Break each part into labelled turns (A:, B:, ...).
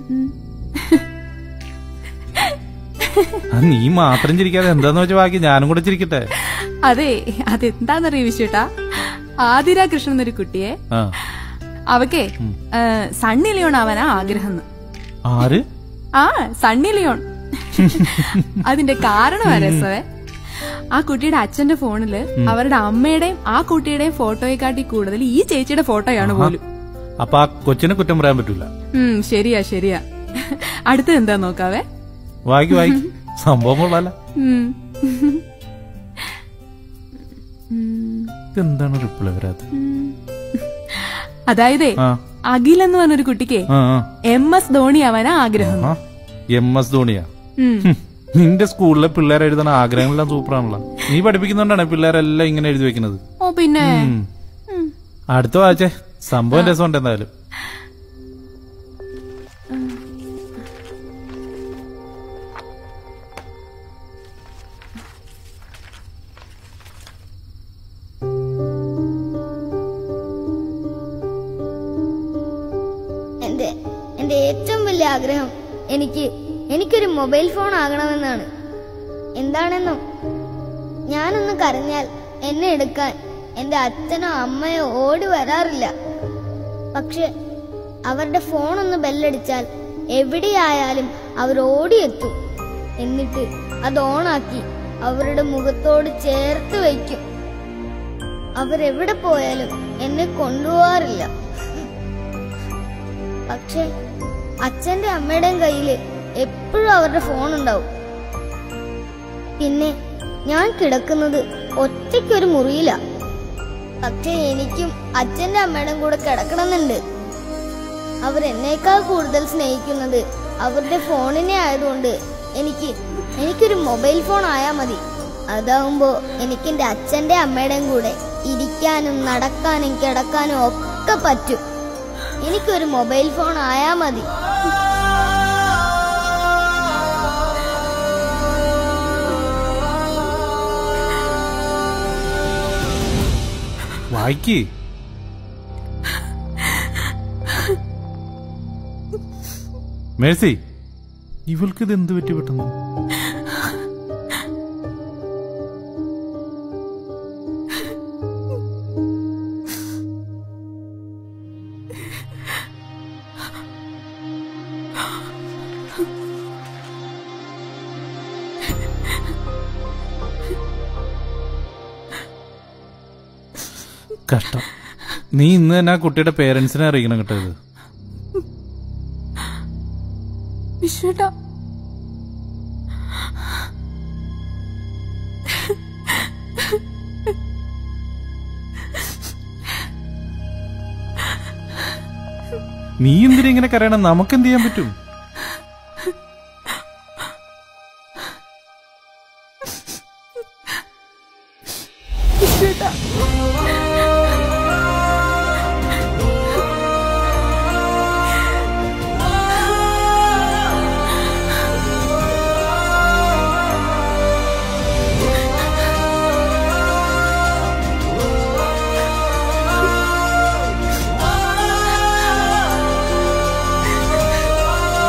A: ആ, നീ മാത്രം ചിരിക്കാതെ എന്താന്ന് വെച്ചാൽ ബാക്കി ഞാനും കൂടെ ചിരിക്കട്ടെ
B: അതെ അതെന്താന്നറിയ വിശ്വട്ടാ ആതിര കൃഷ്ണൻ എന്നൊരു കുട്ടിയെ
A: ആ
B: അവക്കേ ഏ, സണ്ണി ലിയോൺ ആവാനാ ആഗ്രഹം
A: ആര്
B: ആ സണ്ണി ലിയോൺ അതിന്റെ കാരണം രസവേ ആ കുട്ടിയുടെ അച്ഛന്റെ ഫോണില് അവരുടെ അമ്മയുടെയും ആ കുട്ടിയുടെയും ഫോട്ടോയെക്കാട്ടി കൂടുതൽ ഈ ചേച്ചിയുടെ ഫോട്ടോയാണ് പോലും
A: അപ്പൊ ആ കൊച്ചിനെ കുറ്റം പറയാൻ പറ്റൂല
B: ഉം ശരിയാ ശരിയാ അടുത്തത് എന്താ നോക്കാവേ
A: വായിക്ക് വായിക്ക് സംഭവം കൊള്ളാല
B: ഉം.
A: ഇതെന്താണ് റിപ്ലൈ വരാത്ത
B: അതായതേ
A: ആ
B: അഖിൽ എന്ന് പറഞ്ഞൊരു കുട്ടിക്ക്
A: ആ
B: എം എസ് ധോണി ആവാനാ ആഗ്രഹം
A: ആ എം എസ് ധോണിയാ
B: ഉം.
A: ഹും, നിന്റെ സ്കൂളിലെ പിള്ളേർ എഴുതുന്ന ആഗ്രഹങ്ങളെല്ലാം സൂപ്പറാണല്ലോ നീ പഠിപ്പിക്കുന്നോണ്ടാണ് പിള്ളേരെല്ലാം ഇങ്ങനെ എഴുതി വെക്കുന്നത്
B: ഓ പിന്നെ
A: ഉം.
B: ഉം.
A: അടുത്ത വായിച്ചേ സംഭവം രസമുണ്ട് എന്തായാലും
C: എന്റെ എന്റെ ഏറ്റവും വലിയ ആഗ്രഹം എനിക്ക് എനിക്കൊരു മൊബൈൽ ഫോൺ ആകണമെന്നാണ് എന്താണെന്നോ ഞാനൊന്ന് കരഞ്ഞാൽ എന്നെ എടുക്കാൻ എന്റെ അച്ഛനോ അമ്മയോ ഓടി വരാറില്ല പക്ഷെ അവരുടെ ഫോൺ ഒന്ന് ബെല്ലടിച്ചാൽ എവിടെയായാലും അവർ ഓടിയെത്തും എന്നിട്ട് അത് ഓണാക്കി അവരുടെ മുഖത്തോട് ചേർത്ത് വയ്ക്കും അവരെവിടെ പോയാലും എന്നെ കൊണ്ടുപോകാറില്ല പക്ഷെ അച്ഛന്റെ അമ്മയുടെയും കയ്യില് എപ്പോഴും അവരുടെ ഫോൺ ഉണ്ടാവും പിന്നെ ഞാൻ കിടക്കുന്നത് ഒറ്റയ്ക്കൊരു മുറിയില പക്ഷെ എനിക്കും അച്ഛന്റെ അമ്മയുടെയും കൂടെ കിടക്കണമെന്നുണ്ട് അവരെന്നേക്കാൾ കൂടുതൽ സ്നേഹിക്കുന്നത് അവരുടെ ഫോണിനെ ആയതുകൊണ്ട് എനിക്ക് എനിക്കൊരു മൊബൈൽ ഫോൺ ആയാ മതി അതാവുമ്പോ എനിക്ക് എന്റെ അച്ഛന്റെ അമ്മയുടെയും കൂടെ ഇരിക്കാനും നടക്കാനും കിടക്കാനും ഒക്കെ പറ്റും എനിക്കൊരു മൊബൈൽ ഫോൺ ആയാ മതി
A: വായിക്ക് മേഴ്സി ഇവൾക്ക് ഇത് എന്ത് പറ്റി പെട്ടെന്ന് കഷ്ടം നീ ഇന്ന് തന്നെ ആ കുട്ടിയുടെ പേരൻസിനെ അറിയിക്കണം കേട്ടോ ഇത്
B: വിശ്വട്ടാ
A: നീ എന്തിനാ ഇങ്ങനെ കരയണം നമുക്ക് എന്ത് ചെയ്യാൻ പറ്റും
B: വിശ്വട്ടാ
C: ആ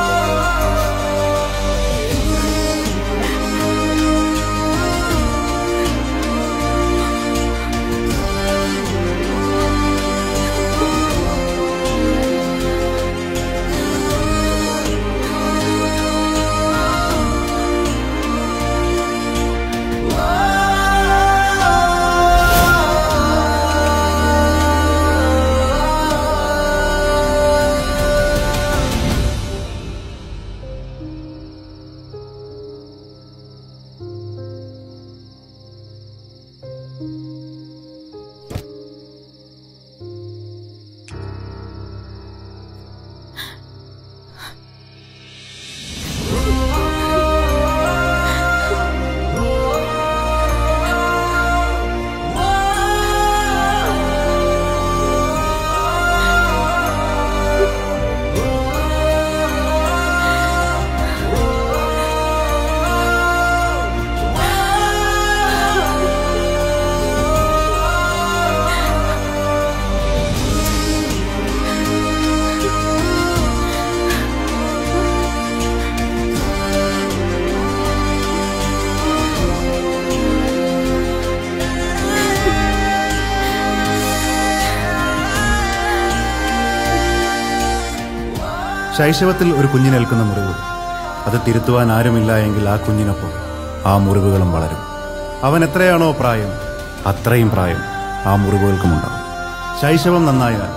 D: ശൈശവത്തിൽ ഒരു കുഞ്ഞിനേൽക്കുന്ന മുറിവ് അത് തിരുത്തുവാൻ ആരുമില്ല എങ്കിൽ ആ കുഞ്ഞിനൊപ്പം ആ മുറിവുകളും വളരും അവൻ എത്രയാണോ പ്രായം അത്രയും പ്രായം ആ മുറിവുകൾക്കുമുണ്ടാവും ശൈശവം നന്നായാൽ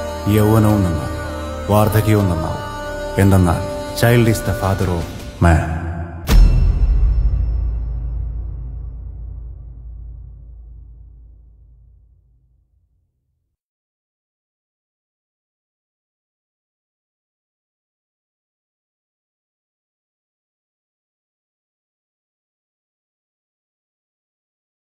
D: യൗവനവും നന്നാവും വാർദ്ധക്യവും നന്നാവും എന്തെന്നാൽ child is the father of man